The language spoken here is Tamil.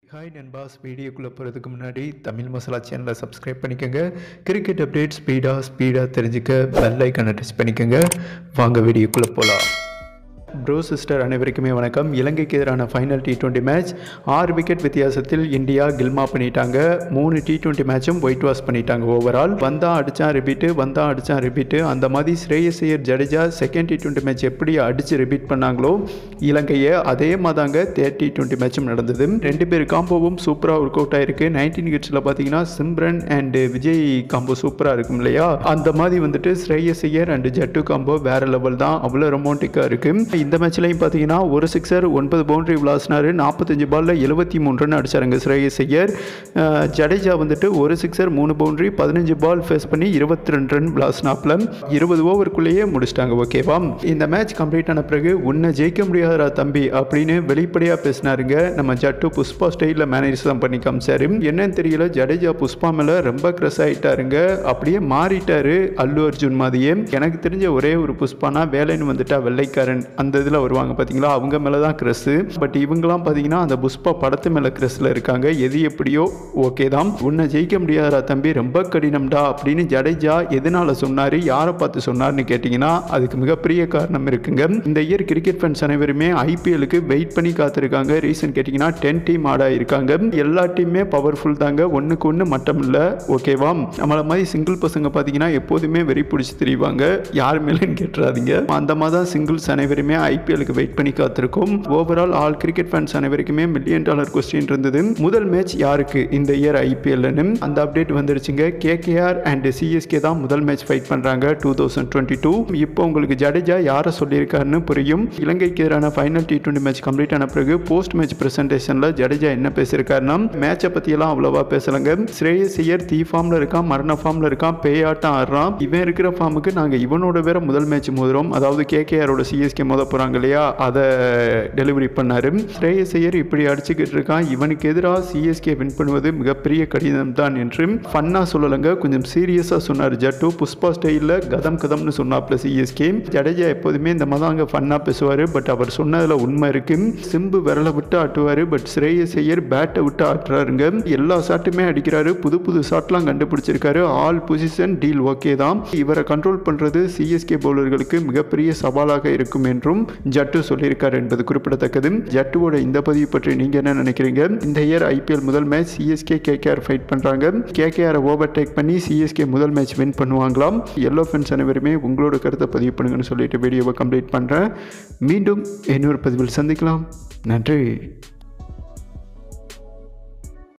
ஹாய் நண்பாஸ் வீடியோக்குள்ளே போகிறதுக்கு முன்னாடி தமிழ் மசாலா சேனலை சப்ஸ்கிரைப் பண்ணிக்கோங்க கிரிக்கெட் அப்டேட் ஸ்பீடாக ஸ்பீடாக தெரிஞ்சுக்க பெல் ஐக்கனை டச் பண்ணிக்கோங்க வாங்க வீடியோக்குள்ளே போகலாம் ப்ரோ சிஸ்டர் அனைவருக்குமே வணக்கம் இலங்கைக்கு எதிரான ஃபைனல் டி டுவெண்ட்டி மேட்ச் ஆறு விக்கெட் வித்தியாசத்தில் இந்தியா கில்மா பண்ணிட்டாங்க மூணு டி டுவெண்ட்டி மேட்சும் ஒயிட் வாஷ் பண்ணிட்டாங்க ஓவரால் வந்தா அடிச்சான் ரிப்பீட்டு வந்தா அடிச்சான் ரிப்பீட்டு அந்த மாதிரி Shreyas Iyer Jadeja second T twenty match எப்படி அடித்து ரிப்பீட் பண்ணாங்களோ இலங்கையை அதே மாதிரிங்க தேர்ட் டி டுவெண்ட்டி மேட்சும் நடந்தது ரெண்டு பேர் காம்போவும் சூப்பராக ஒர்க் அவுட் ஆயிருக்கு நைன்டீன் கிட்ஸில் பார்த்தீங்கன்னா சிம்ரன் அண்ட் விஜய் காம்போ சூப்பராக இருக்கும் இல்லையா அந்த மாதிரி வந்துட்டு ஸ்ரேயஸ் ஐயர் அண்ட் ஜட்டு காம்போ வேற லெவல் தான் அவ்வளோ ரொமான்டிக்காக இருக்கு இந்த மேட்ச்லையும் பார்த்தீங்கன்னா ஒரு சிக்ஸர் ஒன்பது பவுண்டரி விளாசினாரு நாற்பத்தஞ்சு பாலில் எழுபத்தி மூணு ரன் அடிச்சாருங்க ஸ்ரேயஸ் ஐயர் அஹ் ஜடேஜா வந்துட்டு ஒரு சிக்ஸர் மூணு பவுண்டரி பதினஞ்சு பால் ஃபேஸ் பண்ணி இருபத்தி ரெண்டு ரன் விளாசினாப்ல இருபது ஓவருக்குள்ளேயே முடிச்சிட்டாங்க ஓகேவா இந்த மேட்ச் கம்ப்ளீட் ஆன பிறகு உன்னை ஜெயிக்க முடியாதா தம்பி அப்படின்னு வெளிப்படையாக பேசினாருங்க நம்ம ஜட்டு புஷ்பா ஸ்டைலில் மேனேஜ் தான் பண்ணி காமிச்சாரு என்னன்னு தெரியல ஜடேஜா புஷ்பா மேலே ரொம்ப க்ரெஸ் ஆகிட்டாருங்க அப்படியே மாறிட்டாரு அல்லு அர்ஜுன் மாதிரியே எனக்கு தெரிஞ்ச ஒரே ஒரு புஷ்பானா வேலைன்னு வந்துட்டா வெள்ளைக்காரன் அந்த இதில் வருவாங்க பார்த்தீங்களா அவங்க மேலே தான் க்ரெஸ்ஸு பட் இவங்கெல்லாம் பார்த்தீங்கன்னா அந்த புஷ்பா படத்து மேலே க்ரெஸ்ஸில் இருக்காங்க எது எப்படியோ ஓகே தான் உன்னை ஜெயிக்க முடியாதா தம்பி ரொம்ப கடினம்டா அப்படின்னு ஜடேஜா எதனால சொன்னார் யாரை பார்த்து சொன்னார்னு கேட்டிங்கன்னா அதுக்கு மிகப்பெரிய காரணம் இருக்குங்க இந்த இயர் கிரிக்கெட் ஃபேன்ஸ் அனைவருமே ஐபிஎலுக்கு வெயிட் பண்ணி காத்திருக்காங்க ரீசன் கேட்டிங்கன்னா டென் டீம் ஆட இருக்காங்க எல்லா டீமுமே பவர்ஃபுல் தாங்க ஒன்றுக்கு ஒன்று மட்டம் இல்லை ஓகேவா நம்மள மாதிரி சிங்கிள் பசங்க பார்த்தீங்கன்னா எப்போதுமே வெறி பிடிச்சி தெரிவாங்க யார் மேலேன்னு கேட்டுறாதீங்க அந்த மாதிரி தான் சிங்கிள்ஸ் அனைவருமே ஐபிஎலுக்கு வெயிட் பண்ணி காத்திருக்கோம் ஓவரால் ஆல் கிரிக்கெட் ஃபேன்ஸ் அனைவருக்குமே மில்லியன் டாலர் கொஸ்டின் இருந்தது முதல் மேட்ச் யாருக்கு இந்த இயர் ஐபிஎல்னு அந்த அப்டேட் வந்துருச்சுங்க கேகேஆர் அண்ட் சிஎஸ்கே தான் முதல் மேட்ச் ஃபைட் பண்ணுறாங்க டூ தௌசண்ட் டுவெண்ட்டி டூ இப்போ உங்களுக்கு ஜடேஜா யாரை சொல்லியிருக்காருன்னு புரியும் இலங்கைக்கு எதிரான final T twenty match complete ஆன பிறகு போஸ்ட் மேட்ச் பிரசன்டேஷனில் ஜடேஜா என்ன பேசியிருக்காருன்னா மேட்சை பற்றியெல்லாம் அவ்வளோவா பேசலைங்க ஸ்ரேயஸ் ஐயர் தீ ஃபார்மில் இருக்கான் மரண ஃபார்மில் இருக்கான் பேயாட்டம் ஆடுறான் இவன் இருக்கிற ஃபார்முக்கு நாங்கள் இவனோட வேற முதல் மேட்ச் மோதுறோம் அதாவது கேகேஆரோட சிஎஸ்கே மோத போகிறாங்க இல்லையா அதை டெலிவரி பண்ணார் ஸ்ரேயஸ் ஐயர் இப்படி அடிச்சுக்கிட்டு இருக்கான் இவனுக்கு எதிராக சிஎஸ்கே வின் பண்ணுவது மிகப்பெரிய கடினம் தான் என்று ஃபன்னாக சொல்லலைங்க கொஞ்சம் சீரியஸாக சொன்னார் ஜட்டு புஷ்பா ஸ்டைலில் கதம் கதம்னு சொன்னாப்ல சிஎஸ்கே ஜடேஜா எப்போதுமே இந்த மாதிரி அங்கே ஃபன்னாக பேசுவார் பட் அவர் சொன்னதில் உண்மை இருக்கு சிம்பு விரலை விட்டு ஆட்டுவார் பட் ஸ்ரேயஸ் ஐயர் பேட்டை விட்டு ஆட்டுறாருங்க எல்லா ஷாட்டுமே அடிக்கிறாரு புது புது ஷாட்லாம் கண்டுபிடிச்சிருக்காரு ஆல் பொசிஷன் டீல் ஓகே தான் இவரை கண்ட்ரோல் பண்ணுறது சிஎஸ்கே பவுலர்களுக்கு மிகப்பெரிய சவாலாக இருக்கும் என்றும் ஜட்டு சொல்லியிருக்காரு என்பது குறிப்பிடத்தக்கது ஜட்டுவோட இந்த பதிவு பற்றி நீங்கள் என்ன நினைக்கிறீங்க இந்த இயர் ஐபிஎல் முதல் மேட்ச் சிஎஸ்கே கேகேஆர் ஃபைட் பண்ணுறாங்க கேகேஆரை ஓவர்டேக் பண்ணி சிஎஸ்கே முதல் மேட்ச் வின் பண்ணுவாங்களாம் எல்லோ ஃபேன்ஸ் அனைவருமே உங்களோட கருத்தை பதிவு பண்ணுங்கன்னு சொல்லிட்டு வீடியோவை கம்ப்ளீட் பண்ணுறேன் மீண்டும் இன்னொரு பதிவில் சந்திக்கலாம் நன்றி